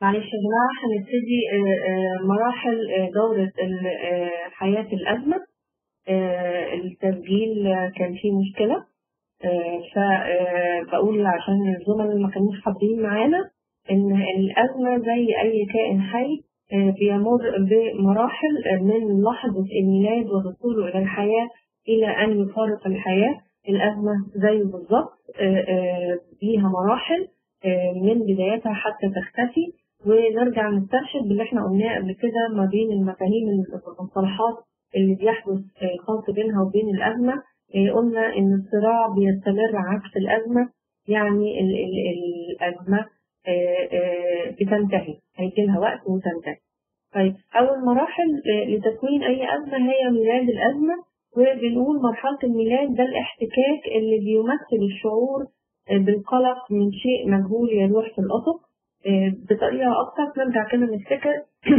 معلش يا جماعة هنبتدي آه، آه، مراحل آه، دورة ال- آه، حياة الأزمة آه، التسجيل آه، كان فيه مشكلة فبقول عشان الزملاء اللي ما كانوش حاضرين معانا إن الأزمة زي أي كائن حي آه، بيمر بمراحل آه، من لحظة الميلاد ووصوله إلى الحياة إلى أن يفارق الحياة الأزمة زيه بالظبط آه، آه، ليها مراحل آه، من بدايتها حتى تختفي ونرجع نسترشد باللي احنا قلناه قبل كده ما بين المفاهيم المصطلحات اللي بيحدث آه، خلط بينها وبين الأزمة آه، قلنا إن الصراع بيستمر عكس الأزمة يعني ال- ال- الأزمة آه، آه، بتنتهي هيجي لها وقت وتنتهي طيب أول مراحل آه، لتكوين أي أزمة هي ميلاد الأزمة وبنقول مرحلة الميلاد ده الاحتكاك اللي بيمثل الشعور آه، بالقلق من شيء مجهول يلوح في الأفق آه، بطريقة أبسط نرجع كده نفتكر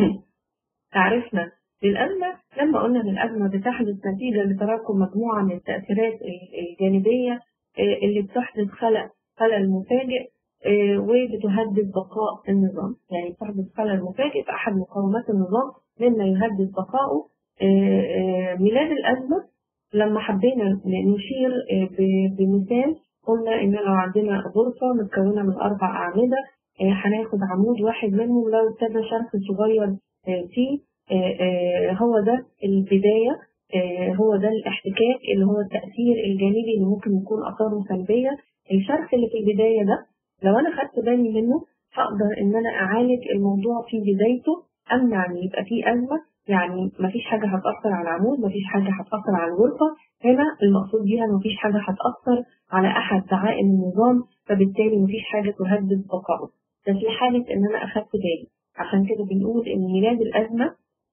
تعرفنا للأزمة لما قلنا إن الأزمة بتحدث نتيجة لتراكم مجموعة من التأثيرات ال- الجانبية آه، اللي بتحدث خلل خلل مفاجئ آه، وبتهدد بقاء النظام يعني بتحدث خلل مفاجئ في أحد مقومات النظام مما يهدد بقائه آه، آه، ميلاد الأزمة لما حبينا ن- نشير آه، ب- بمثال قلنا إن لو عندنا غرفة متكونة من أربع أعمدة آه، هناخد عمود واحد منهم لو ابتدى شرخ صغير آه، فيه آه، آه، هو ده البداية آه، هو ده الاحتكاك اللي هو التأثير الجانبي اللي ممكن يكون آثاره سلبية الشرخ اللي في البداية ده لو أنا خدت بالي منه هقدر إن أنا أعالج الموضوع في بدايته أمنع إن يبقى فيه أزمة يعني مفيش حاجة هتأثر على العمود مفيش حاجة هتأثر على الغرفة هنا المقصود بيها مفيش حاجة هتأثر على أحد دعائم النظام فبالتالي مفيش حاجة تهدد بقائه ده في حالة إن أنا أخدت بالي عشان كده بنقول إن ميلاد الأزمة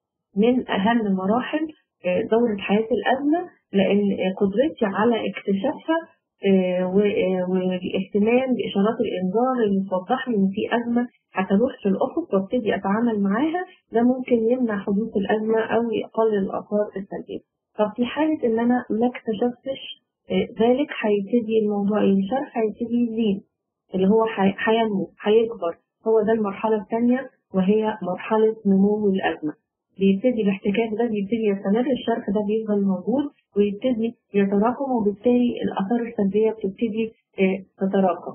من أهم مراحل آه، دورة حياة الأزمة لأن آه، قدرتي على اكتشافها آه، و- آه، والاهتمام بإشارات الإنذار اللي توضح لي إن في أزمة هتروح في الأفق وابتدي أتعامل معاها ده ممكن يمنع حدوث الأزمة أو يقلل الآثار السلبية. طب في حالة إن أنا ما اكتشفتش آه، ذلك هيبتدي الموضوع الشرخ هيبتدي يزيد اللي هو هي- هينمو هيكبر هو ده المرحلة الثانية وهي مرحلة نمو الأزمة. بيبتدي الاحتكاك ده بيبتدي يستمر الشرخ ده بيفضل موجود ويبتدي يتراكم وبالتالي الآثار السلبية بتبتدي آه، تتراكم.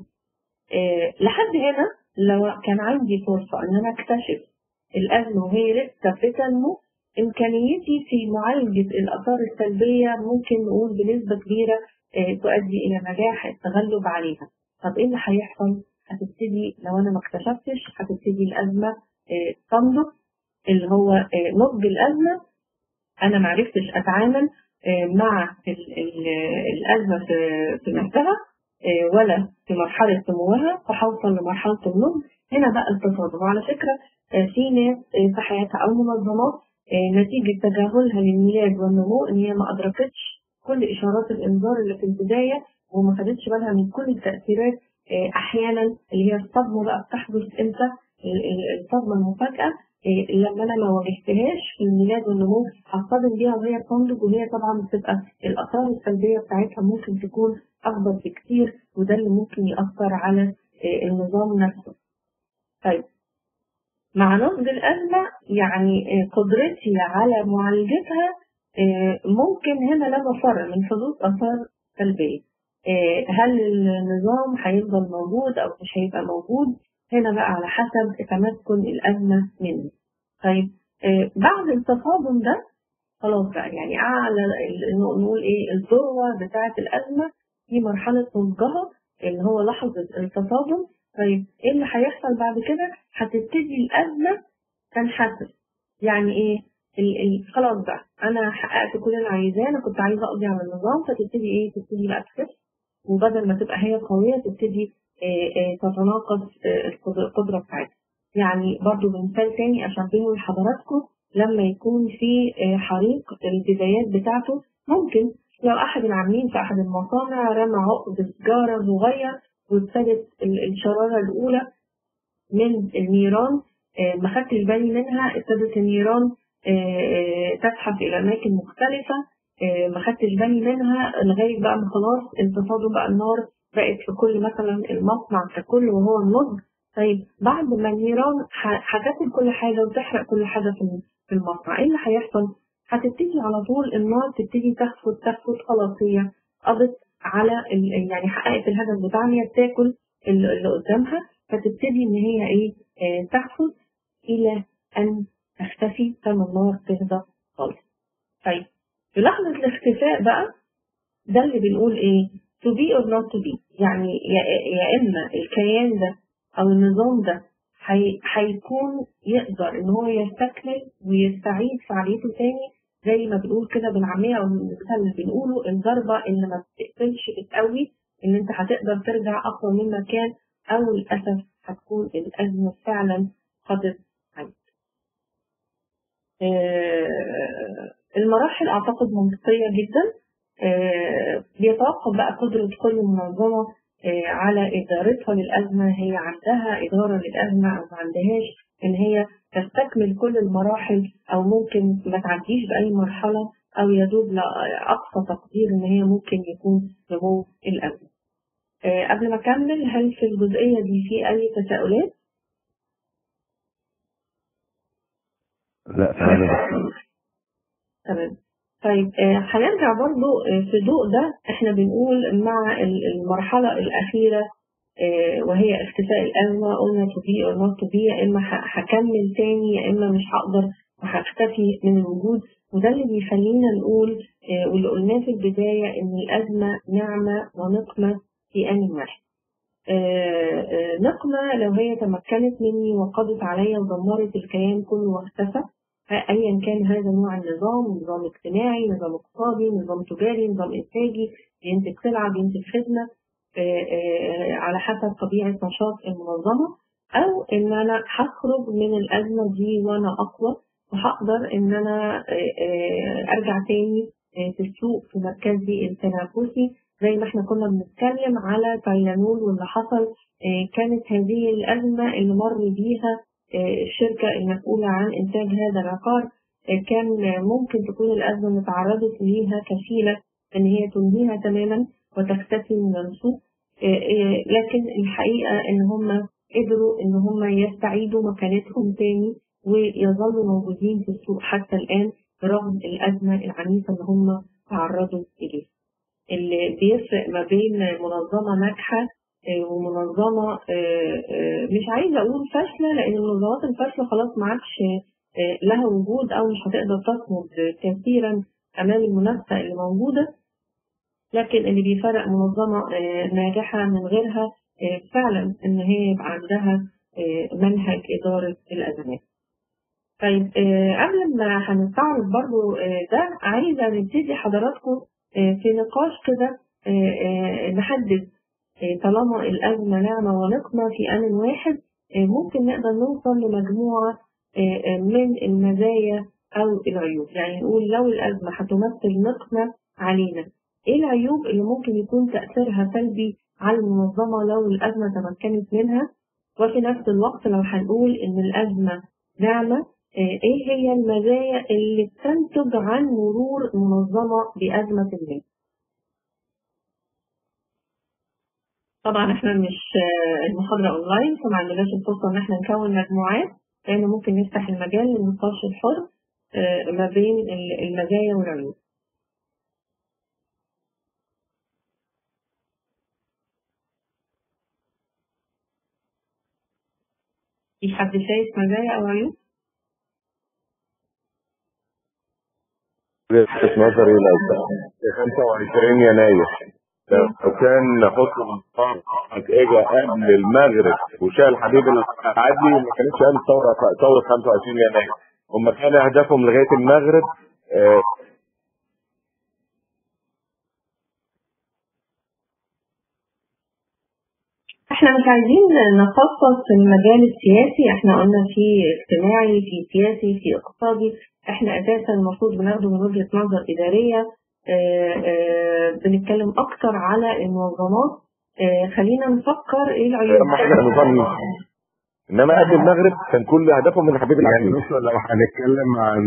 آه، لحد هنا لو كان عندي فرصة إن أنا أكتشف الأزمة وهي لسه بتنمو إمكانيتي في معالجة الآثار السلبية ممكن نقول بنسبة كبيرة آه، تؤدي إلى نجاح التغلب عليها. طب إيه اللي هيحصل؟ هتبتدي لو أنا ما اكتشفتش هتبتدي الأزمة آه، تنضج اللي هو آه، نضج الأزمة أنا معرفتش أتعامل آه، مع ال- ال- الأزمة في في نفسها آه، ولا في مرحلة نموها فهوصل لمرحلة النضج هنا بقى التصادم وعلى فكرة آه، في ناس آه، في حياتها أو منظمات آه، نتيجة تجاهلها للميلاد والنمو إن هي ما أدركتش كل إشارات الإنذار اللي في البداية وما خدتش بالها من كل التأثيرات آه، أحيانا اللي هي الصدمة بقى بتحدث إمتى ال- ال- الصدمة المفاجئة إيه، لما انا ما واجهتهاش في الميلاد والنمو هصطدم بيها وهي بتنضج وهي طبعا بتبقى الاثار السلبيه بتاعتها ممكن تكون اكبر بكتير وده اللي ممكن ياثر على إيه، النظام نفسه. طيب مع نضج الازمه يعني إيه، قدرتي على معالجتها إيه، ممكن هنا لا مفر من حدوث اثار سلبيه. إيه، هل النظام هيفضل موجود او مش هيبقى موجود؟ هنا بقى على حسب تمكن الأزمة منه. طيب آه، بعد التصادم ده خلاص بقى يعني أعلى ال- نقول إيه الذروة بتاعة الأزمة في مرحلة نضجها اللي هو لحظة التصادم طيب إيه اللي هيحصل بعد كده؟ هتبتدي الأزمة تنحسر يعني إيه؟ ال ال خلاص بقى أنا حققت كل اللي عايزاه أنا كنت عايزة أقضي على النظام فتبتدي إيه؟ تبتدي بقى تخف وبدل ما تبقى هي قوية تبتدي آه، آه، تتناقض آه، القدر- القدرة بتاعتها. يعني برضو بمثال تاني أشبهه لحضراتكم لما يكون في آه، حريق البدايات بتاعته ممكن لو أحد العاملين في أحد المصانع رمى عقد سيجارة صغير وابتدت ال- الشرارة الأولى من النيران آه، ما خدتش بالي منها ابتدت النيران آه، آه، تزحف إلى أماكن مختلفة آه، ما خدتش بالي منها لغاية بقى ما خلاص انتصادوا بقى النار بقت في كل مثلا المصنع ككل وهو النضج طيب بعد ما النيران ح- هتاكل كل حاجة وتحرق كل حاجة في في المصنع ايه اللي هيحصل؟ هتبتدي على طول النار تبتدي تخفت تخفت خلاص هي قضت على ال- يعني حققت الهدف بتاعها إن هي بتاكل ال- اللي قدامها فتبتدي ان هي ايه آه، تخفت الى ان تختفي لما النار تهدى خالص. طيب في لحظة الاختفاء بقى ده اللي بنقول ايه to be or not to be يعني يا, يا اما الكيان ده او النظام ده هي- هيكون يقدر ان هو يستكمل ويستعيد فعاليته تاني زي ما بنقول كده بالعاميه او المثال اللي بنقوله الضربه اللي ما بتقفلش بتقوي ان انت هتقدر ترجع اقوى مما كان او للاسف هتكون الازمه فعلا خدت عيد. آه، المراحل اعتقد منطقيه جدا آه، بيتوقف بقى قدرة كل منظمة آه، على إدارتها للأزمة هي عندها إدارة للأزمة أو ما عندهاش إن هي تستكمل كل المراحل أو ممكن ما تعديش بأي مرحلة أو يدوب لأقصى تقدير إن هي ممكن يكون نمو الأزمة. آه، قبل ما أكمل هل في الجزئية دي في أي تساؤلات؟ لا فعلا تمام طيب آه، هنرجع برضو آه، في ضوء ده احنا بنقول مع ال- المرحلة الأخيرة آه، وهي اختفاء الأزمة قلنا to be or not to be يا إما ه- هكمل تاني يا إما مش هقدر وهختفي من الوجود وده اللي بيخلينا نقول آه، واللي قلناه في البداية إن الأزمة نعمة ونقمة في آن واحد. آه، آه، نقمة لو هي تمكنت مني وقضت عليا ودمرت الكيان كله واختفى ايا كان هذا نوع النظام نظام اجتماعي نظام اقتصادي نظام تجاري نظام انتاجي بينتج سلعه بينتج خدمه آه، آه، على حسب طبيعه نشاط المنظمه او ان انا هخرج من الازمه دي وانا اقوى وهقدر ان انا آه، آه، ارجع تاني آه، في السوق في مركزي التنافسي زي ما احنا كنا بنتكلم على تايلانول واللي حصل آه، كانت هذه الازمه اللي مر بيها آه، الشركة المسؤولة عن إنتاج هذا العقار آه، كان ممكن تكون الأزمة اللي تعرضت ليها كفيلة إن هي تنهيها تماما وتختفي من السوق آه، آه، لكن الحقيقة إن هم قدروا إن هم يستعيدوا مكانتهم تاني ويظلوا موجودين في السوق حتى الآن برغم الأزمة العنيفة اللي هم تعرضوا إليها. اللي بيفرق ما بين منظمة ناجحة آه، ومنظمة آه، آه، مش عايزة أقول فاشلة لأن المنظمات الفاشلة خلاص ما عادش آه، لها وجود أو مش هتقدر تصمد كثيرا أمام المنافسة اللي موجودة لكن اللي بيفرق منظمة آه، ناجحة من غيرها آه، فعلا إن هي يبقى عندها آه، منهج إدارة الأزمات. طيب آه، قبل ما هنستعرض برضو آه، ده عايزة نبتدي حضراتكم آه، في نقاش كده آه، آه، نحدد آه، طالما الأزمة نعمة ونقمة في آن واحد آه، ممكن نقدر نوصل لمجموعة آه، آه، من المزايا أو العيوب يعني نقول لو الأزمة هتمثل نقمة علينا إيه العيوب اللي ممكن يكون تأثيرها سلبي على المنظمة لو الأزمة تمكنت منها وفي نفس الوقت لو هنقول إن الأزمة نعمة آه، إيه هي المزايا اللي بتنتج عن مرور منظمة بأزمة ما طبعا احنا مش آه، المحاضرة اونلاين فما عندناش الفرصة ان احنا نكون مجموعات لان ممكن نفتح المجال للنقاش الحر آه، ما بين ال- المزايا والعيوب في حد شايف مزايا او عيوب؟ وجهة نظري لو في 25 يناير لو كان نحط نظام اجى قبل المغرب وشال حبيب العدلي ما كانتش قامت ثوره ثوره 25 يناير هم كان اهدافهم لغايه المغرب آه، احنا مش عايزين نخصص المجال السياسي احنا قلنا في اجتماعي في سياسي في اقتصادي احنا اساسا المفروض بناخده من وجهة نظر ادارية اه اه بنتكلم اكتر على المنظمات اه خلينا نفكر ايه العيوب لما احنا نظام انما قبل المغرب كان كل هدفهم من حبيب يعني العدلي مثلا لو هنتكلم عن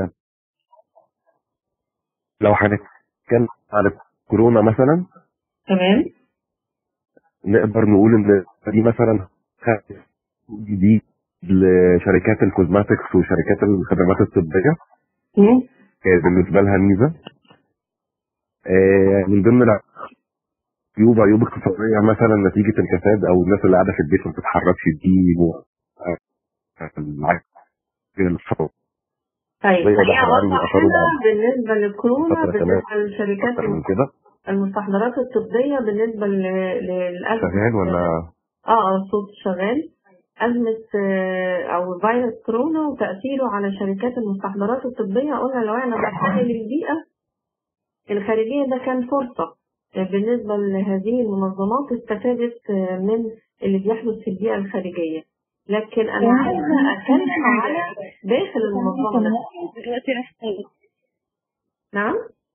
لو هنتكلم عن الكورونا مثلا تمام نقدر نقول ان دي مثلا خدت جديد لشركات الكوزماتكس وشركات الخدمات الطبيه مم. آه، بالنسبه لها ميزه آه، من ضمن العيوب عيوب اقتصاديه مثلا نتيجه الكساد او الناس اللي قاعده في البيت ما بتتحركش دي و- آه، العجز الصوت طيب زي ما خلينا ده عندي نوضح أثره هنا بعد بالنسبة للكورونا فترة كمان بالنسبة للشركات اكتر من كده المستحضرات الطبية بالنسبة ل- للأزمة شغال ولا اه اه الصوت شغال أزمة آه، أو فيروس كورونا وتأثيره على شركات المستحضرات الطبية قلنا لو احنا بصينا للبيئة الخارجية ده كان فرصة آه، بالنسبة لهذه المنظمات استفادت آه، من اللي بيحدث في البيئة الخارجية لكن أنا عايزة أتكلم على داخل المنظمة نفسها دلوقتي رحت نعم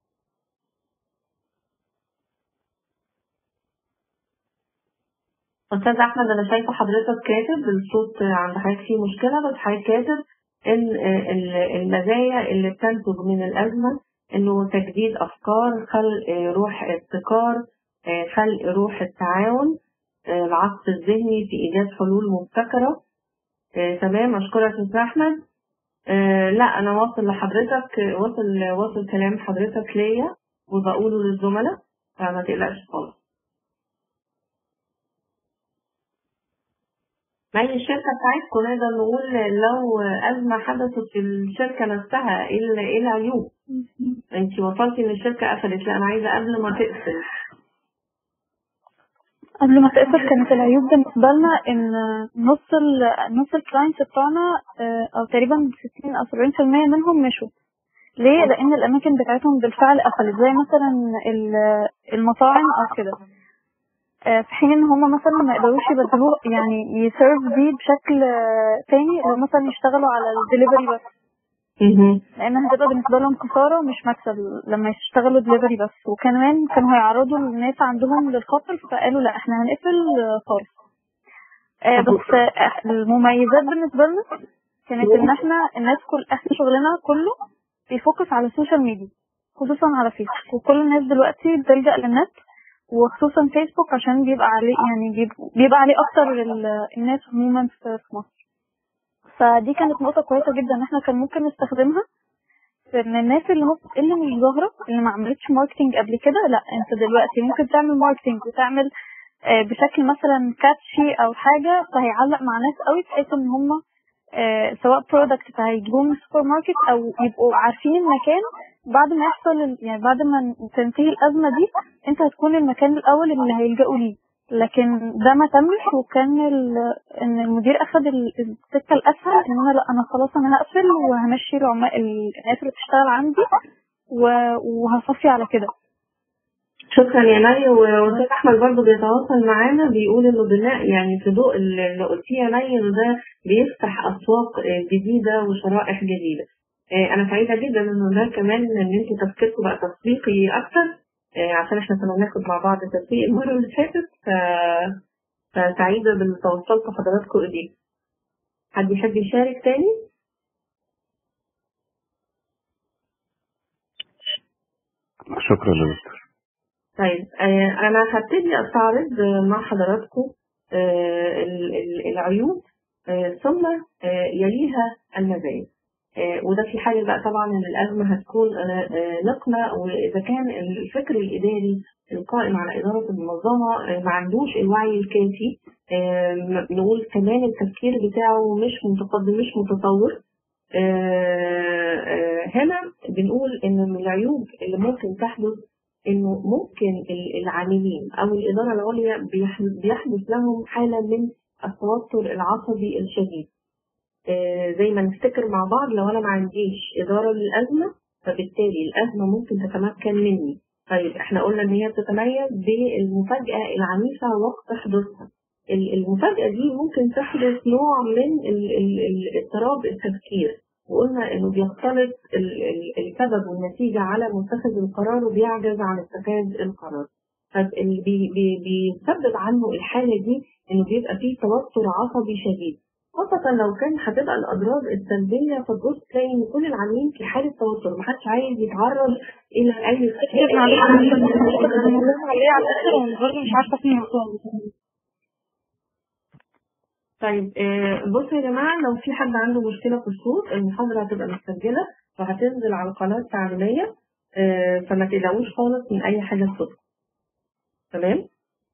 أستاذ أحمد أنا شايفة حضرتك كاتب الصوت عند حضرتك فيه مشكلة بس حضرتك كاتب إن ال- المزايا اللي بتنتج من الأزمة إنه تجديد أفكار خلق روح ابتكار خلق روح التعاون العصف الذهني في إيجاد حلول مبتكرة تمام أشكرك يا أستاذ أحمد لا أنا واصل لحضرتك واصل واصل كلام حضرتك ليا وبقوله للزملاء فما تقلقش خالص ما هي الشركة بتاعتكم نقدر نقول لو أزمة حدثت في الشركة نفسها إيه ال- إيه العيوب؟ أنت وصلتي إن الشركة قفلت لا أنا عايزة قبل ما تقفل قبل ما تقفل كانت العيوب بالنسبة لنا إن نص ال نص الكلاينتس بتوعنا آه، أو تقريبا 60 أو 70% منهم مشوا ليه؟ لأن الأماكن بتاعتهم بالفعل قفلت زي مثلا ال- المطاعم أو كده آه، في حين إن هما مثلا ما يقدروش يبدلوه يعني يسيرف دي بشكل آه، تاني لو مثلا يشتغلوا على الدليفري بس مهم. لان هتبقى بالنسبه لهم خساره مش مكسب لما يشتغلوا دليفري بس وكمان كانوا هيعرضوا الناس عندهم للخطر فقالوا لا احنا هنقفل آه، خالص آه، بس آه، المميزات بالنسبه لنا كانت ان احنا الناس كل احنا شغلنا كله بيفوكس على السوشيال ميديا خصوصا على فيسبوك وكل الناس دلوقتي بتلجأ للنت وخصوصا فيسبوك عشان بيبقى عليه يعني بيبقى, بيبقى عليه اكتر ال- الناس عموما في في مصر فدي كانت نقطة كويسة جدا ان احنا كان ممكن نستخدمها في ان الناس اللي ممكن اللي مش ظاهرة اللي ما عملتش ماركتينج قبل كده لا انت دلوقتي ممكن تعمل ماركتينج وتعمل آه، بشكل مثلا كاتشي او حاجة فهيعلق مع ناس قوي بحيث ان هم آه، سواء برودكت فهيجيبوه من السوبر ماركت او يبقوا عارفين المكان بعد ما يحصل ال- يعني بعد ما تنتهي الازمة دي انت هتكون المكان الاول اللي هيلجأوا ليه لكن ده ما تمش وكان ال- ان المدير اخد ال- السكه الاسهل ان انا لا انا خلاص انا هقفل وهمشي العمال الناس اللي بتشتغل عندي و- وهصفي على كده شكرا يا مي واستاذ احمد برضه بيتواصل معانا بيقول انه بناء يعني في ضوء اللي قلتيه يا مي انه ده بيفتح اسواق آه، جديده وشرائح جديده. آه، انا سعيده جدا انه ده كمان ان انتوا تفكيركم بقى تسويقي اكتر آه، عشان احنا كنا بناخد مع بعض تسويق المره اللي فاتت ف- فسعيده باللي توصلتوا حضراتكم اليه. حد يحب يشارك تاني؟ شكرا يا دكتور طيب آه، أنا هبتدي أستعرض آه، مع حضراتكم آه، ال- ال- العيوب آه، ثم آه، يليها المزايا آه، وده في حال بقى طبعا ان الازمه هتكون آه، آه، نقمه واذا كان الفكر الاداري القائم على اداره المنظمه آه، ما عندوش الوعي الكافي آه، م- نقول كمان التفكير بتاعه مش متقدم مش متطور آه، آه، هنا بنقول ان من العيوب اللي ممكن تحدث انه ممكن ال- العاملين او الاداره العليا بيح- بيحدث لهم حاله من التوتر العصبي الشديد آه، زي ما نفتكر مع بعض لو انا ما عنديش اداره للازمه فبالتالي الازمه ممكن تتمكن مني طيب احنا قلنا ان هي بتتميز بالمفاجاه العنيفه وقت حدوثها ال- المفاجاه دي ممكن تحدث نوع من ال- ال- ال- اضطراب التفكير وقلنا انه بيختلط ال- ال- السبب والنتيجه على متخذ القرار وبيعجز عن اتخاذ القرار طب اللي بي بي بيسبب عنه الحاله دي انه بيبقى فيه توتر عصبي شديد خاصة لو كان هتبقى الأضرار السلبية فتبص تلاقي إن كل العاملين في حالة توتر محدش عايز يتعرض إلى أي معلش عليه على الاخر وانا برضه مش عارفه فين طيب آه، بصوا يا جماعة لو في حد عنده مشكلة في الصوت المحاضرة هتبقى متسجلة وهتنزل على القناة التعليمية آه، فما تقلقوش خالص من أي حاجة صوت تمام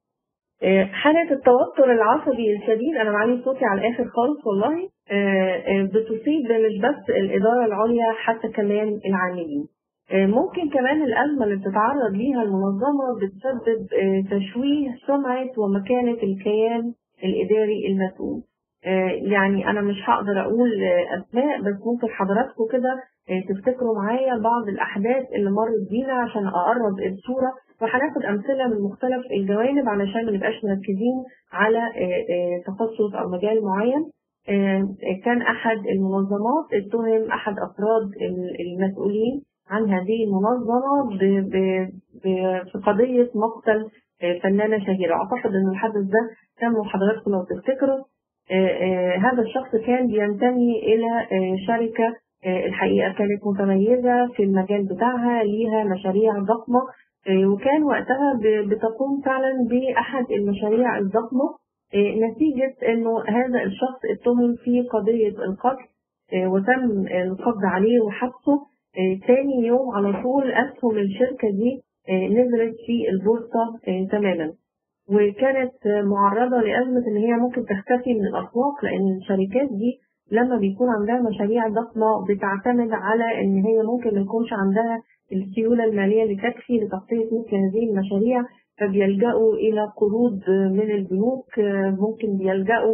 آه، حالة التوتر العصبي الشديد أنا معلي صوتي على الآخر خالص والله آه، آه، بتصيب مش بس الإدارة العليا حتى كمان العاملين آه، ممكن كمان الأزمة اللي بتتعرض ليها المنظمة بتسبب آه، تشويه سمعة ومكانة الكيان الإداري المسؤول آه، يعني أنا مش هقدر أقول آه، أسماء بس ممكن حضراتكم كده آه، تفتكروا معايا بعض الأحداث اللي مرت بينا عشان أقرب الصورة وهناخد أمثلة من مختلف الجوانب علشان ما نبقاش مركزين على آه، آه، تخصص أو مجال معين آه، كان أحد المنظمات اتهم أحد أفراد ال- المسؤولين عن هذه المنظمة ب- ب- ب- في قضية مقتل آه، فنانة شهيرة أعتقد أن الحدث ده كان حضراتكم لو تفتكروا آه، آه، هذا الشخص كان بينتمي إلى آه، شركة آه، الحقيقة كانت متميزة في المجال بتاعها ليها مشاريع ضخمة آه، وكان وقتها ب- بتقوم فعلا بأحد المشاريع الضخمة آه، نتيجة أنه هذا الشخص اتهم في قضية القتل آه، وتم القبض عليه وحبسه آه، تاني يوم على طول أسهم الشركة دي آه، نزلت في البورصة آه، تماما وكانت آه، معرضة لأزمة إن هي ممكن تختفي من الأسواق لأن الشركات دي لما بيكون عندها مشاريع ضخمة بتعتمد على إن هي ممكن ما يكونش عندها السيولة المالية اللي تكفي لتغطية مثل هذه المشاريع فبيلجأوا إلى قروض آه، من البنوك آه، ممكن بيلجأوا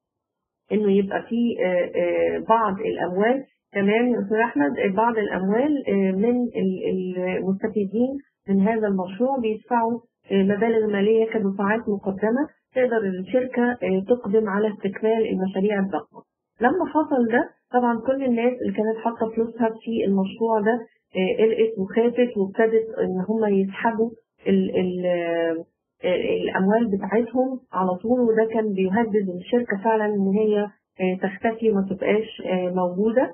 إنه يبقى في آه، آه، بعض الأموال تمام يا أستاذ أحمد آه، بعض الأموال آه، من ال- المستفيدين من هذا المشروع بيدفعوا آه، مبالغ مالية كدفعات مقدمة تقدر الشركة آه، تقدم على استكمال المشاريع الضخمة. لما حصل ده طبعا كل الناس اللي كانت حاطة فلوسها في المشروع ده آه، قلقت وخافت وابتدت إن هم يسحبوا ال ال آه، الأموال بتاعتهم على طول وده كان بيهدد الشركة فعلا إن هي آه، تختفي وما تبقاش آه، موجودة.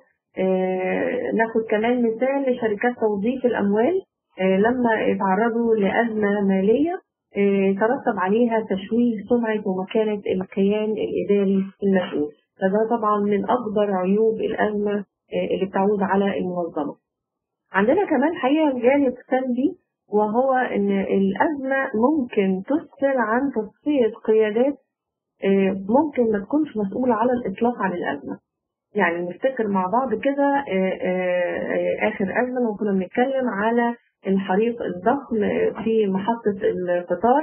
آه، ناخد كمان مثال لشركات توظيف الأموال آه، لما اتعرضوا لأزمة مالية آه، ترتب عليها تشويه سمعة ومكانة الكيان الإداري المسؤول فده طبعا من أكبر عيوب الأزمة آه، اللي بتعود على المنظمة عندنا كمان حقيقة جانب سلبي وهو أن الأزمة ممكن تسفر عن تصفية قيادات آه، ممكن ما تكونش مسؤولة على الإطلاق عن الأزمة يعني نفتكر مع بعض كده آه، آه، آه، آخر أزمة لما كنا بنتكلم على الحريق الضخم في محطة القطار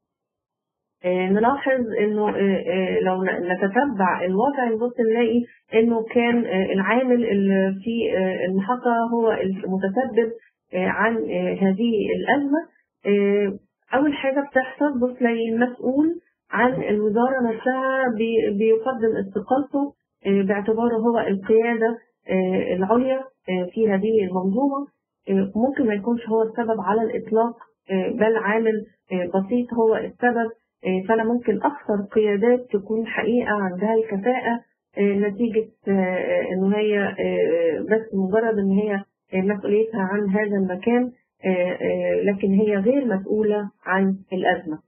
آه، نلاحظ انه آه، آه، لو ن- نتتبع الوضع نبص نلاقي انه كان آه، العامل اللي في آه، المحطة هو المتسبب آه، عن آه، هذه الأزمة آه، أول حاجة بتحصل بص تلاقي المسؤول عن الوزارة نفسها بي- بيقدم استقالته آه، باعتباره هو القيادة آه، العليا آه، في هذه المنظومة آه، ممكن ما يكونش هو السبب على الإطلاق آه، بل عامل آه، بسيط هو السبب آه، فأنا ممكن أخسر قيادات تكون حقيقة عندها الكفاءة آه، نتيجة آه، إن هي آه، بس مجرد إن هي آه، مسؤوليتها عن هذا المكان آه، آه، لكن هي غير مسؤولة عن الأزمة.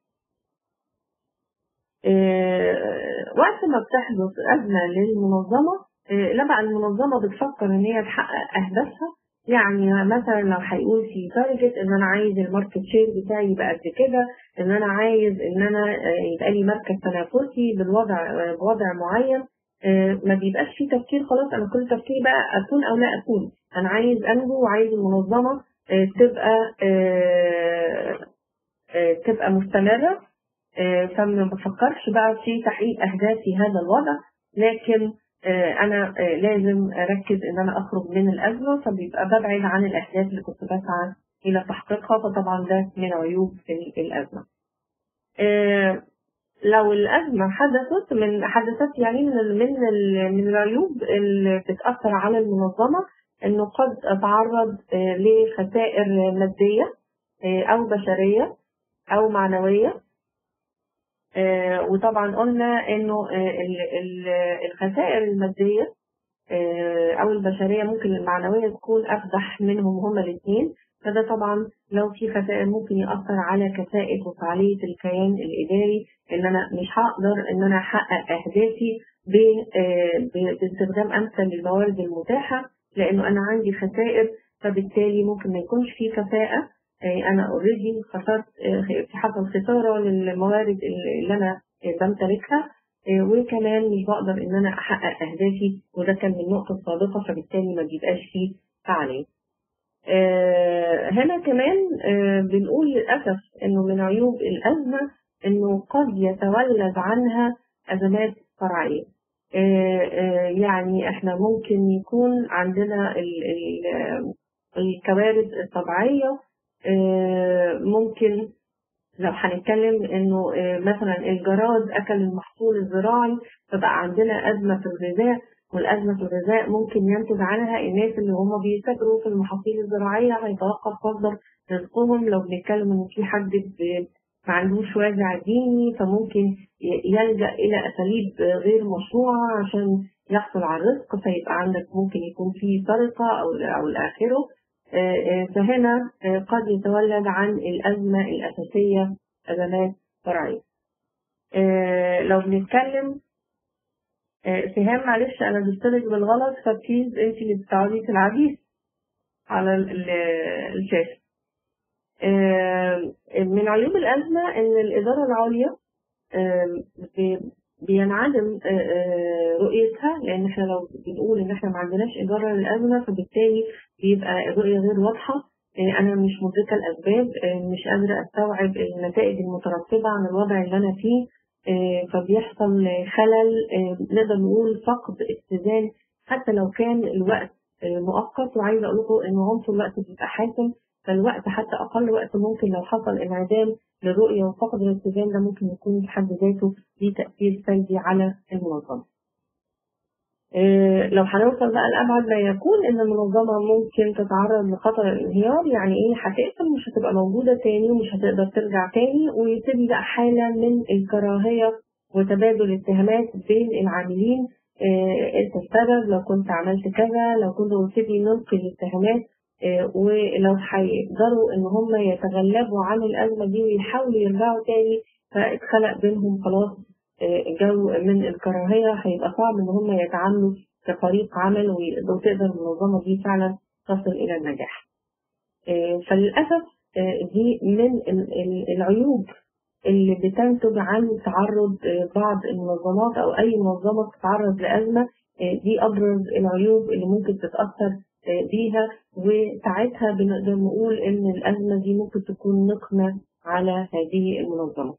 آه، وقت ما بتحدث أزمة للمنظمة آه، لا بقى المنظمة بتفكر إن هي تحقق أهدافها يعني مثلا لو هيقول في تارجت إن أنا عايز الماركت شير بتاعي يبقى قد كده إن أنا عايز إن أنا آه، يبقى لي مركز تنافسي بالوضع آه، بوضع معين آه، ما بيبقاش في تفكير خلاص أنا كل تفكيري بقى أكون أو لا أكون أنا عايز أنجو وعايز المنظمة آه، تبقى آه، آه، تبقى مستمرة آه، فما بفكرش بقى في تحقيق أهدافي هذا الوضع لكن آه، أنا آه، لازم أركز إن أنا أخرج من الأزمة فبيبقى ببعد عن الأهداف اللي كنت بسعى إلى تحقيقها فطبعا ده من عيوب ال- الأزمة. آه، لو الأزمة حدثت من حدثت يعني من ال- من ال- من العيوب اللي بتأثر على المنظمة إنه قد أتعرض آه، لخسائر مادية آه، أو بشرية أو معنوية آه، وطبعا قلنا انه آه، ال- ال- الخسائر الماديه آه، او البشريه ممكن المعنويه تكون افضح منهم هما الاثنين فده طبعا لو في خسائر ممكن يأثر على كفاءة وفعالية الكيان الإداري إن أنا مش هقدر إن أنا أحقق أهدافي ب- آه، ب- باستخدام أمثل للموارد المتاحة لأنه أنا عندي خسائر فبالتالي ممكن ما يكونش في كفاءة آه، أنا أوريدي خسرت آه، في حصل خسارة للموارد اللي أنا آه، بمتلكها آه، وكمان مش بقدر إن أنا أحقق أهدافي وده كان من النقطة السابقة فبالتالي ما بيبقاش فيه فعالية. آه، هنا كمان آه، بنقول للأسف إنه من عيوب الأزمة إنه قد يتولد عنها أزمات فرعية آه، آه، يعني إحنا ممكن يكون عندنا ال- ال- الكوارث الطبيعية آه، ممكن لو هنتكلم انه آه، مثلا الجراد اكل المحصول الزراعي فبقى عندنا ازمه في الغذاء والازمه في الغذاء ممكن ينتج عنها الناس اللي هم بيتاجروا في المحاصيل الزراعيه هيتوقف مصدر رزقهم لو بنتكلم ان في حد ب- ما عندوش وازع ديني فممكن ي- يلجا الى اساليب غير مشروعه عشان يحصل على الرزق فيبقى عندك ممكن يكون في سرقه او او الاخره آه، آه، فهنا آه، قد يتولد عن الأزمة الأساسية أزمات فرعية. آه، لو بنتكلم آه، سهام معلش أنا جبتلك بالغلط فبليز أنت اللي بتقعدي تلعبي على ال- ال- الشاشة. آه، من عيوب الأزمة إن الإدارة العليا آه، بي- بينعدم آه، آه، رؤيتها لأن احنا لو بنقول إن احنا ما عندناش إدارة للأزمة فبالتالي بيبقى الرؤية غير واضحة آه، أنا مش مدركة الأسباب آه، مش قادرة أستوعب النتائج المترتبة عن الوضع اللي أنا فيه آه، فبيحصل خلل آه، نقدر نقول فقد اتزان حتى لو كان الوقت آه، مؤقت وعايزة أقول لكم إن عنصر الوقت بيبقى حاسم فالوقت حتى أقل وقت ممكن لو حصل انعدام للرؤية وفقد الاتزان ده ممكن يكون في حد ذاته ليه تأثير سلبي على المنظمة. إيه، لو هنوصل بقى لأبعد ما يكون إن المنظمة ممكن تتعرض لخطر الانهيار يعني إيه هتقفل مش هتبقى موجودة تاني ومش هتقدر ترجع تاني ويبتدي بقى حالة من الكراهية وتبادل الاتهامات بين العاملين إيه، أنت السبب لو كنت عملت كذا لو كنت ونبتدي نلقي الاتهامات إيه، ولو هيقدروا إن هم يتغلبوا عن الأزمة دي ويحاولوا يرجعوا تاني فاتخلق بينهم خلاص آه، جو من الكراهية هيبقى صعب إن هم يتعاملوا كفريق عمل ويقدروا تقدر المنظمة دي فعلا تصل إلى النجاح. آه، فللأسف آه، دي من ال- ال- العيوب اللي بتنتج عن تعرض آه، بعض المنظمات أو أي منظمة تتعرض لأزمة آه، دي أبرز العيوب اللي ممكن تتأثر آه، بيها وساعتها بنقدر نقول إن الأزمة دي ممكن تكون نقمة على هذه المنظمة.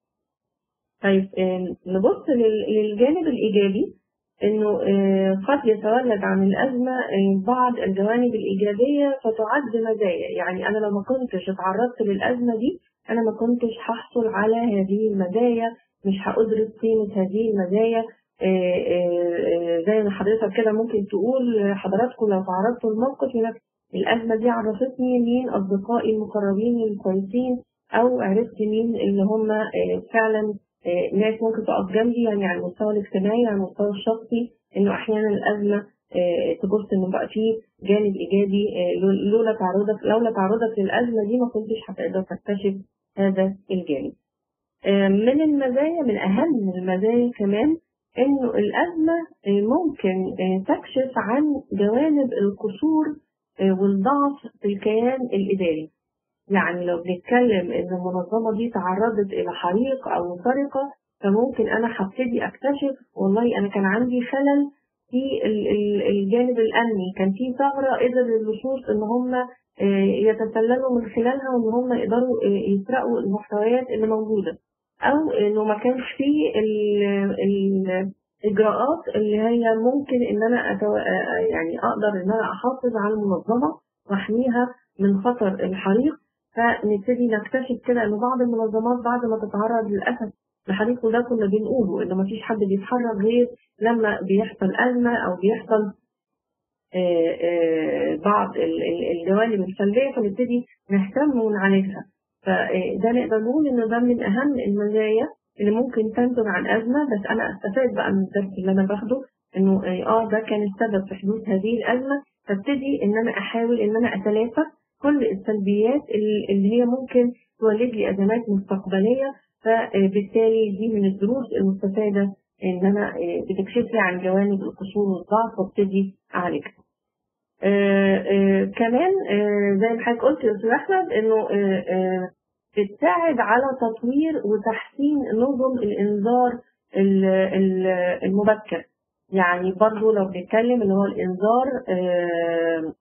طيب آم، نبص لل- للجانب الإيجابي إنه آه، قد يتولد عن الأزمة آه، بعض الجوانب الإيجابية فتعد مزايا يعني أنا لو ما كنتش اتعرضت للأزمة دي أنا ما كنتش هحصل على هذه المزايا مش هأدرك قيمة هذه المزايا آه، آه، آه، زي ما حضرتك كده ممكن تقول حضراتكم لو تعرضتوا لموقف هناك الأزمة دي عرفتني مين أصدقائي المقربين الكويسين أو عرفت مين اللي هم آه، فعلا آه، ناس ممكن تقف جنبي يعني على المستوى الاجتماعي على المستوى الشخصي انه احيانا الازمه آه، تبص انه بقى فيه جانب ايجابي آه، لو- لولا تعرضك لولا تعرضك للازمه دي ما كنتش هتقدر تكتشف هذا الجانب. آه، من المزايا من اهم المزايا كمان انه الازمه آه، ممكن آه، تكشف عن جوانب القصور آه، والضعف في الكيان الاداري. يعني لو بنتكلم ان المنظمه دي تعرضت الى حريق او سرقه فممكن انا هبتدي اكتشف والله انا كان عندي خلل في ال- ال- الجانب الامني كان في ثغره قدر اللصوص ان هم آه، يتسللوا من خلالها وان هم يقدروا آه، يسرقوا المحتويات اللي موجوده او انه ما كانش فيه ال- ال- الاجراءات اللي هي ممكن ان انا أتو... آه، يعني اقدر ان انا احافظ على المنظمه واحميها من خطر الحريق فنبتدي نكتشف كده ان بعض المنظمات بعد ما تتعرض للاسف لحريق وده كنا بنقوله ان مفيش حد بيتحرك غير لما بيحصل ازمه او بيحصل آه، آه، بعض ال- ال- الجوانب السلبيه فنبتدي نهتم ونعالجها فده نقدر نقول ان ده من اهم المزايا اللي ممكن تنتج عن ازمه بس انا استفاد بقى من الدرس اللي انا باخده انه اه ده كان السبب في حدوث هذه الازمه فابتدي ان انا احاول ان انا اتلافى كل السلبيات ال- اللي هي ممكن تولد لي ازمات مستقبليه فبالتالي دي من الدروس المستفاده ان انا آه، بتكشف لي عن جوانب القصور والضعف وابتدي اعالجها. آه، آه، كمان آه، زي ما حضرتك قلت يا استاذ احمد انه آه، آه، بتساعد على تطوير وتحسين نظم الانذار ال- ال- المبكر يعني برضو لو بنتكلم اللي هو الانذار آه،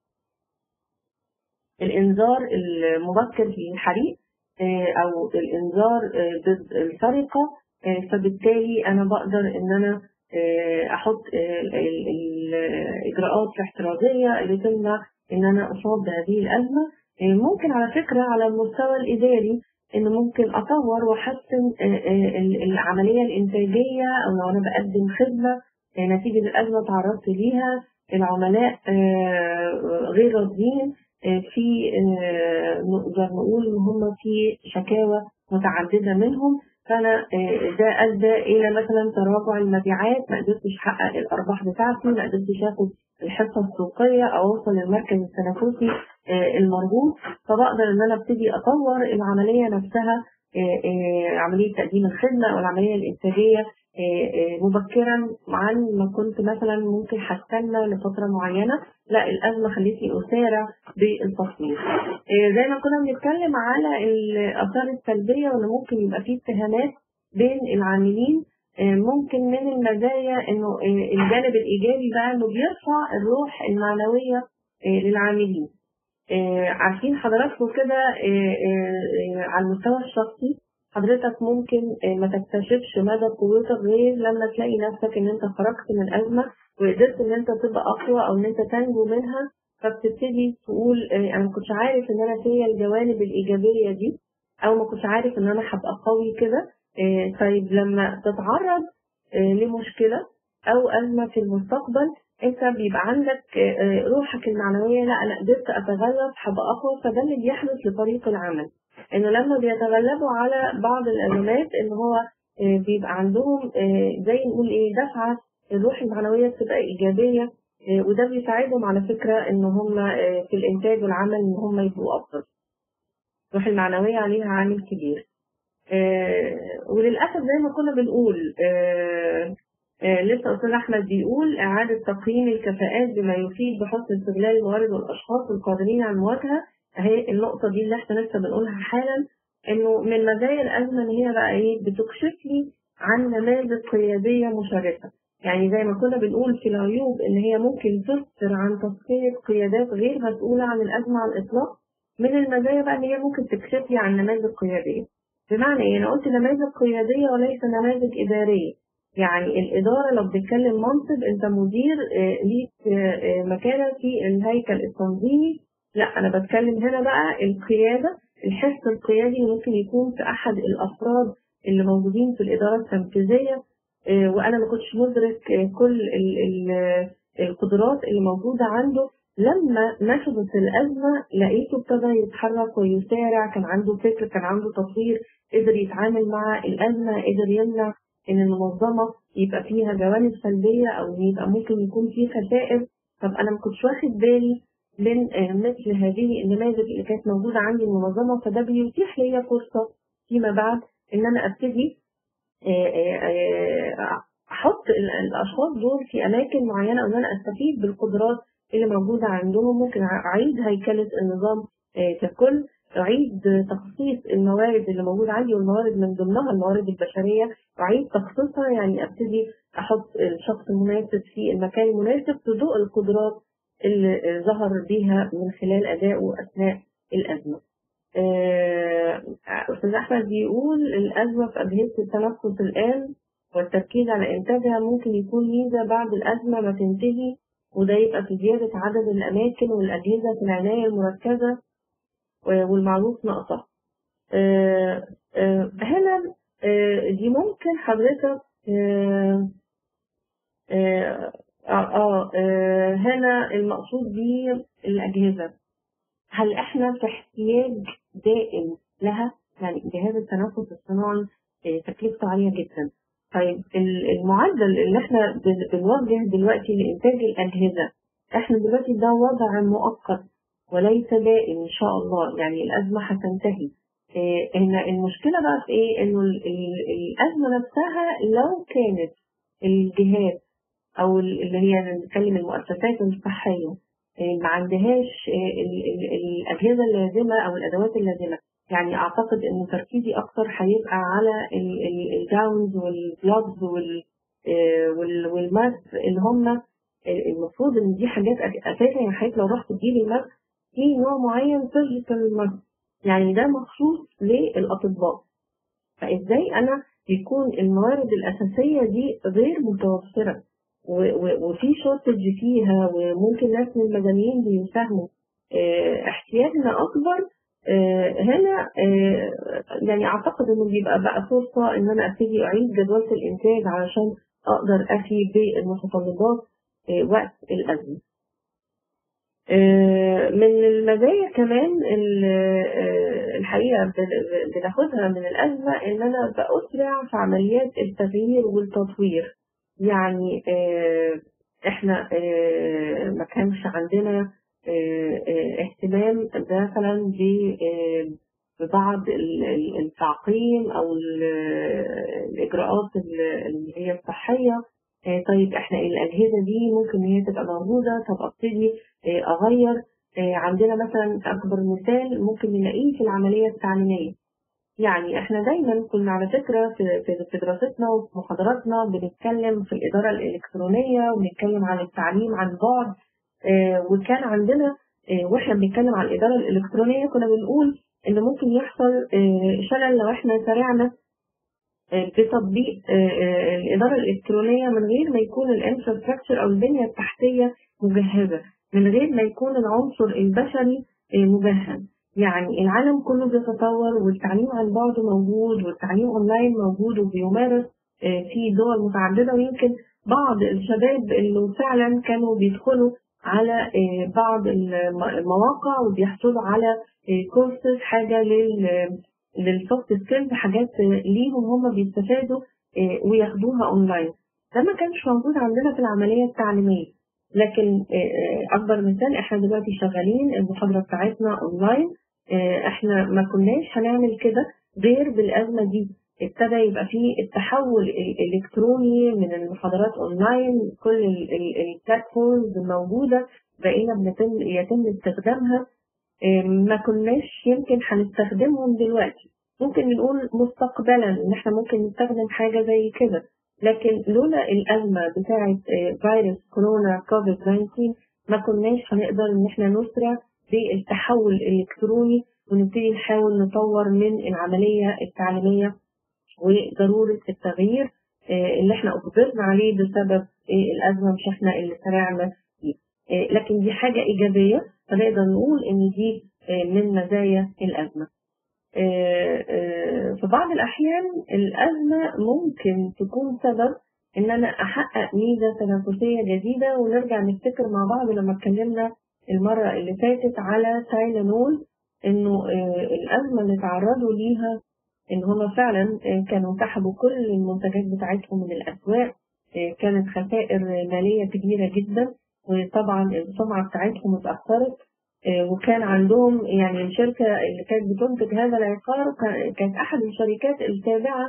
الانذار المبكر للحريق آه، او الانذار آه، ضد السرقه آه، فبالتالي انا بقدر ان انا آه، احط آه، ال- ال- الاجراءات الاحترازيه اللي تمنع ان انا اصاب بهذه الازمه آه، ممكن على فكره على المستوى الاداري ان ممكن اطور واحسن آه، آه، ال- العمليه الانتاجيه او لو انا بقدم خدمه آه، نتيجه الازمه تعرضت ليها العملاء آه، غير راضيين آه، في آه، نقدر نقول ان هم في شكاوى متعدده منهم فانا آه، ده ادى الى مثلا تراجع المبيعات ما قدرتش احقق الارباح بتاعتي ما قدرتش اخد الحصه السوقيه او اوصل للمركز التنافسي آه، المرغوب فبقدر ان انا ابتدي اطور العمليه نفسها آه، آه، عمليه تقديم الخدمه او العمليه الانتاجيه آه، آه، مبكرا عن ما كنت مثلا ممكن هستنى لفتره معينه لا الازمه خلتني اسارع بالتصوير آه، زي ما كنا بنتكلم على الاثار السلبيه وان ممكن يبقى فيه اتهامات بين العاملين آه، ممكن من المزايا انه آه، الجانب الايجابي بقى انه بيرفع الروح المعنويه آه، للعاملين آه، عارفين حضراتكم كده آه، آه، آه، على المستوى الشخصي حضرتك ممكن آه، ما تكتشفش مدى قوتك غير لما تلاقي نفسك ان انت خرجت من ازمه وقدرت ان انت تبقى اقوى او ان انت تنجو منها فبتبتدي تقول آه، انا ما كنتش عارف ان انا فيا الجوانب الايجابيه دي او ما كنتش عارف ان انا هبقى قوي كده آه، طيب لما تتعرض آه، لمشكله او ازمه في المستقبل انت بيبقى عندك آه، آه، روحك المعنويه لا انا قدرت اتغلب هبقى اقوى فده اللي بيحدث لفريق العمل انه لما بيتغلبوا على بعض الازمات ان هو آه، بيبقى عندهم آه، زي نقول ايه دفعه الروح المعنويه بتبقى ايجابيه آه، وده بيساعدهم على فكره ان هم آه، في الانتاج والعمل ان هم يبقوا افضل الروح المعنويه عليها عامل كبير آه، وللاسف زي ما كنا بنقول آه، آه، لسه استاذ احمد بيقول اعاده تقييم الكفاءات بما يفيد بحسن استغلال الموارد والاشخاص القادرين على المواجهه اهي النقطه دي اللي احنا لسه بنقولها حالا انه من مزايا الازمه ان هي بقى ايه بتكشف لي عن نماذج قياديه مشرفه يعني زي ما كنا بنقول في العيوب ان هي ممكن تسفر عن تصفيه قيادات غير مسؤوله عن الازمه على الاطلاق من المزايا بقى ان هي ممكن تكشف لي عن نماذج قياديه بمعنى ايه انا قلت نماذج قياديه وليس نماذج اداريه يعني الإدارة لو بتتكلم منصب أنت مدير آه، ليك آه، آه، مكانة في الهيكل التنظيمي لا أنا بتكلم هنا بقى القيادة الحس القيادي اللي ممكن يكون في أحد الأفراد اللي موجودين في الإدارة التنفيذية آه، وأنا ما كنتش مدرك آه، كل ال- ال- القدرات اللي موجودة عنده لما نشبت الأزمة لقيته ابتدى يتحرك ويسارع كان عنده فكر كان عنده تطوير قدر يتعامل مع الأزمة قدر يمنع ان المنظمه يبقى فيها جوانب سلبيه او ان يبقى ممكن يكون في خسائر طب انا ما كنتش واخد بالي من آه، مثل هذه النماذج اللي كانت موجوده عندي المنظمه فده بيتيح لي فرصه فيما بعد ان انا ابتدي آه، آه، آه، احط ال- الاشخاص دول في اماكن معينه وان انا استفيد بالقدرات اللي موجوده عندهم ممكن اعيد هيكله النظام آه، ككل اعيد تخصيص الموارد اللي موجوده عندي والموارد من ضمنها الموارد البشريه اعيد تخصيصها يعني ابتدي احط الشخص المناسب في المكان المناسب في ضوء القدرات اللي ظهر بيها من خلال ادائه اثناء الازمه. آه، استاذ احمد بيقول الازمه في اجهزه التنفس الان والتركيز على انتاجها ممكن يكون ميزه بعد الازمه ما تنتهي وده يبقى في زياده عدد الاماكن والاجهزه في العنايه المركزه والمعروف ناقصه. آه، آه، هنا آه، دي ممكن حضرتك آه، آه، آه، آه، هنا المقصود بيه الأجهزة هل إحنا في احتياج دائم لها؟ يعني جهاز التنفس الصناعي آه، تكلفته عالية جدا. طيب ال- المعدل اللي احنا بن- بنوجه دلوقتي لإنتاج الأجهزة احنا دلوقتي ده وضع مؤقت وليس دائم ان شاء الله يعني الازمه هتنتهي آه، ان المشكله بقى في ايه انه ال- ال- الازمه نفسها لو كانت الجهات او ال- اللي هي نتكلم المؤسسات الصحيه آه، ما عندهاش آه، ال- ال- الاجهزه اللازمه او الادوات اللازمه يعني اعتقد ان تركيزي اكتر هيبقى على ال- ال- الجاونز والجلوفز وال آه، وال- والماسك اللي هم المفروض ان دي حاجات أس- اساسا يا حضرتك لو رحت تجيب الماسك في نوع معين سيرجيكال ماسك يعني ده مخصوص للاطباء فازاي انا يكون الموارد الاساسيه دي غير متوفره و- و- وفي شورتج فيها وممكن ناس من المدنيين بيساهموا آه، احتياجنا اكبر آه، هنا آه، يعني اعتقد انه بيبقى بقى فرصه ان انا ابتدي اعيد جدوله الانتاج علشان اقدر افي بالمتطلبات آه، وقت الازمه. آه، من المزايا كمان ال- آه، الحقيقه بن- بناخدها من الازمه ان انا باسرع في عمليات التغيير والتطوير. يعني آه، احنا آه، ما كانش عندنا آه، آه، اهتمام مثلا ب- آه، ببعض ال- ال- التعقيم او ال- الاجراءات ال- اللي هي الصحيه آه، طيب احنا الاجهزه دي ممكن ان هي تبقى موجوده طب ابتدي آه، اغير آه، عندنا مثلا اكبر مثال ممكن نلاقيه في العمليه التعليميه يعني احنا دايما كنا على فكره في في- في دراستنا وفي محاضراتنا بنتكلم في الاداره الالكترونيه ونتكلم عن التعليم عن بعد آه، وكان عندنا آه، واحنا بنتكلم عن الاداره الالكترونيه كنا بنقول ان ممكن يحصل آه، شلل لو احنا سرعنا آه، بتطبيق آه، آه، الاداره الالكترونيه من غير ما يكون الانفراستراكشر او البنيه التحتيه مجهزه من غير ما يكون العنصر البشري آه، مجهز يعني العالم كله بيتطور والتعليم عن بعد موجود والتعليم اونلاين موجود وبيمارس آه، في دول متعدده ويمكن بعض الشباب اللي فعلا كانوا بيدخلوا على آه، بعض الم- المواقع وبيحصلوا على كورسز حاجه لل للسوفت سكيلز حاجات آه، ليهم هم بيستفادوا آه، وياخدوها اونلاين ده ما كانش موجود عندنا في العمليه التعليميه لكن آه، آه، اكبر مثال احنا دلوقتي شغالين المحاضره بتاعتنا اونلاين آه، احنا ما كناش هنعمل كده غير بالازمه دي ابتدى يبقى فيه التحول الالكتروني من المحاضرات اونلاين كل البلاتفورمز الموجوده بقينا بنتم يتم استخدامها آه، ما كناش يمكن هنستخدمهم دلوقتي ممكن نقول مستقبلا ان احنا ممكن نستخدم حاجه زي كده لكن لولا الازمه بتاعه آه، فيروس كورونا كوفيد 19 ما كناش هنقدر ان احنا نسرع بالتحول الالكتروني ونبتدي نحاول نطور من العمليه التعليميه وضروره التغيير آه، اللي احنا اجبرنا عليه بسبب آه، الازمه مش احنا اللي سرعنا فيه آه، لكن دي حاجه ايجابيه فنقدر نقول ان دي آه، من مزايا الازمه آه، آه، في بعض الأحيان الأزمة ممكن تكون سبب إن أنا أحقق ميزة تنافسية جديدة ونرجع نفتكر مع بعض لما اتكلمنا المرة اللي فاتت على تايلانول إنه آه، الأزمة اللي تعرضوا ليها إن هما فعلا آه، كانوا سحبوا كل المنتجات بتاعتهم من الأسواق آه، كانت خسائر مالية كبيرة جدا وطبعا السمعة بتاعتهم اتأثرت آه، وكان عندهم يعني الشركة اللي كانت بتنتج هذا العقار كان- كانت أحد الشركات التابعة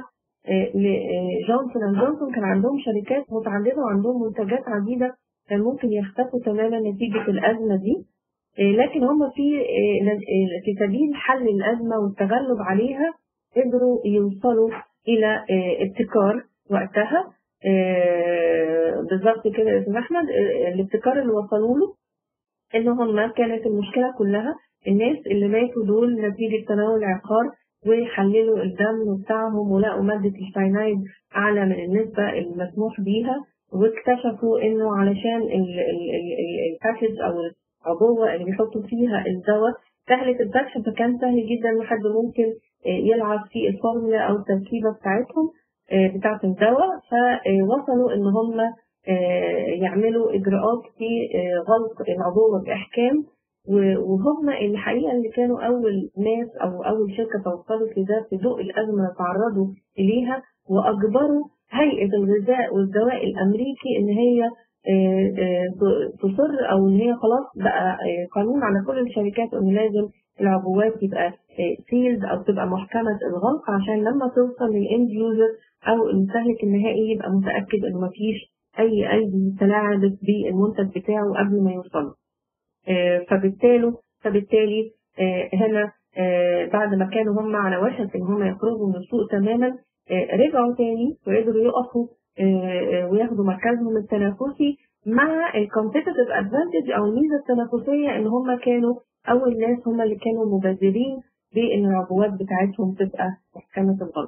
لجونسون اند جونسون كان عندهم شركات متعددة وعندهم منتجات عديدة كان ممكن يختفوا تماما نتيجة الأزمة دي آه، لكن هم في آه، ن- آه، في سبيل حل الأزمة والتغلب عليها قدروا يوصلوا إلى آه، ابتكار وقتها آه، بالظبط كده يا أستاذ أحمد آه، الابتكار اللي وصلوا له ان هم كانت المشكله كلها الناس اللي ماتوا دول نتيجه تناول عقار وحللوا الدم بتاعهم ولقوا ماده الساينايد اعلى من النسبه المسموح بيها واكتشفوا انه علشان ال- ال- ال- ال- الباكج او العبوه اللي بيحطوا فيها الدواء سهله الفتح فكان سهل جدا ان حد ممكن آه، يلعب في الفورمولا او التركيبه بتاعتهم آه، بتاعه الدواء فوصلوا ان هم آه، يعملوا اجراءات في آه، غلق العبوه باحكام و- وهم الحقيقه اللي كانوا اول ناس او اول شركه توصلت لده في ضوء الازمه اللي تعرضوا اليها واجبروا هيئه الغذاء والدواء الامريكي ان هي آه، آه، ت- تصر او ان هي خلاص بقى آه، قانون على كل الشركات ان لازم العبوات يبقى سيلز او تبقى محكمه الغلق عشان لما توصل للاند يوزر او المستهلك النهائي يبقى متاكد انه مفيش اي ايدي تلاعبت بالمنتج بتاعه قبل ما يوصل آه، فبالتالي فبالتالي آه، هنا آه، بعد ما كانوا هم على وشك ان هم يخرجوا من السوق تماما آه، رجعوا تاني وقدروا يقفوا آه، آه، وياخدوا مركزهم التنافسي مع الكومبيتيتيف ادفانتج او الميزه التنافسيه ان هم كانوا اول ناس هم اللي كانوا مبادرين بان العبوات بتاعتهم تبقى محكمه الغلق.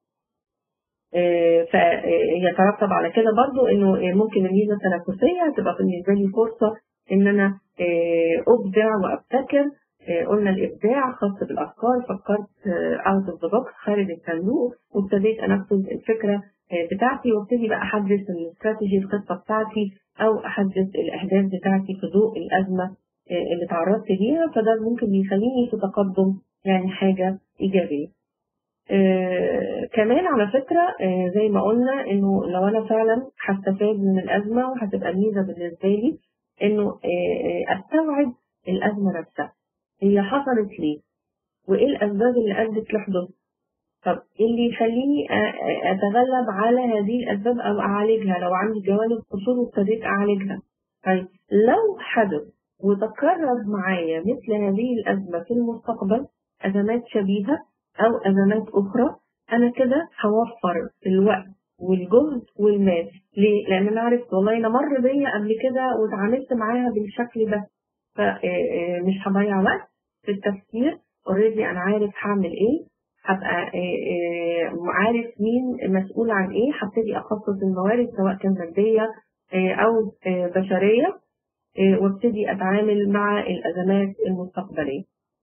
آه، فيترتب على كده برضو انه آه، ممكن الميزه التنافسيه تبقى بالنسبه لي فرصه ان انا آه، ابدع وابتكر آه، قلنا الابداع خاص بالافكار فكرت اوت اوف ذا بوكس خارج الصندوق وابتديت انفذ الفكره آه، بتاعتي وابتدي بقى احدث الاستراتيجي الخطه بتاعتي او احدث الاهداف بتاعتي في ضوء الازمه آه، اللي تعرضت ليها فده ممكن بيخليني في تقدم يعني حاجه ايجابيه. آه كمان على فكرة آه زي ما قلنا انه لو انا فعلا هستفاد من الازمة وهتبقى ميزة بالنسبة لي انه آه آه، استوعب الازمة نفسها هي حصلت ليه وايه الاسباب اللي ادت لحدوث طب إيه اللي يخليني آه، آه، اتغلب على هذه الاسباب او اعالجها لو عندي جوانب قصور وابتديت اعالجها طيب لو حدث وتكرر معايا مثل هذه الازمة في المستقبل ازمات شبيهة او ازمات اخرى انا كده هوفر الوقت والجهد والمال ليه؟ لان انا عرفت والله انا مر بيا قبل كده واتعاملت معاها بالشكل ده فمش هضيع وقت في التفكير اوريدي انا عارف هعمل ايه هبقى آه، آه، عارف مين مسؤول عن ايه هبتدي اخصص الموارد سواء كان ماديه آه، او آه، بشريه آه، وابتدي اتعامل مع الازمات المستقبليه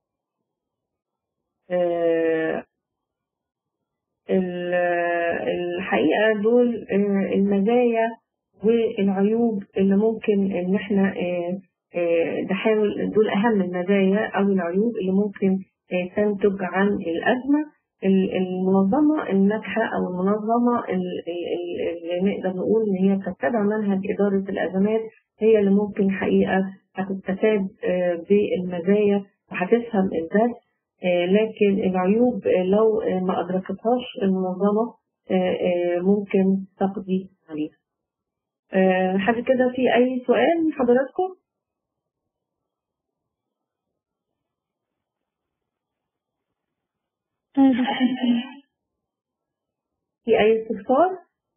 آه، ال- الحقيقة دول آه، المزايا والعيوب اللي ممكن ان احنا آه، آه، نحاول دول اهم المزايا او العيوب اللي ممكن آه، تنتج عن الازمة ال- المنظمة الناجحة او المنظمة ال- ال- اللي نقدر نقول ان هي بتتبع منهج ادارة الازمات هي اللي ممكن حقيقة هتستفاد آه، بالمزايا وهتفهم الدرس آه، لكن العيوب آه، لو آه، ما أدركتهاش المنظمة آه، آه، ممكن تقضي عليها. آه، حاجة كده في أي سؤال من حضراتكم؟ في أي استفسار؟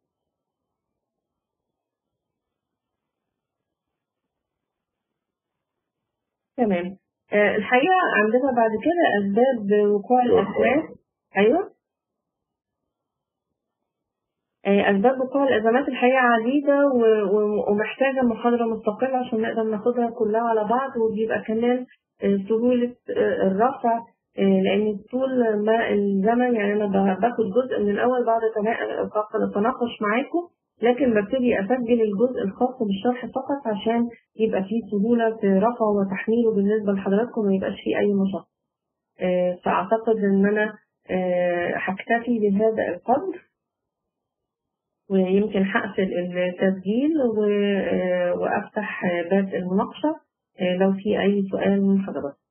تمام. آه، الحقيقة عندنا بعد كده أسباب وقوع الأزمات أيوه آه، أسباب وقوع الأزمات الحقيقة عديدة و- و- ومحتاجة محاضرة مستقلة عشان نقدر ناخدها كلها على بعض وبيبقى كمان آه، سهولة آه، الرفع آه، لأن طول ما الزمن يعني أنا ب- باخد جزء من الأول بعد تنا- فقط أتناقش معاكم لكن ببتدي أسجل الجزء الخاص بالشرح فقط عشان يبقى فيه سهولة في رفعه وتحميله بالنسبة لحضراتكم وما يبقاش فيه أي مشقة. آه، فأعتقد إن أنا آه، هكتفي بهذا القدر ويمكن هقفل التسجيل و- آه، وأفتح باب المناقشة آه، لو في أي سؤال من حضراتكم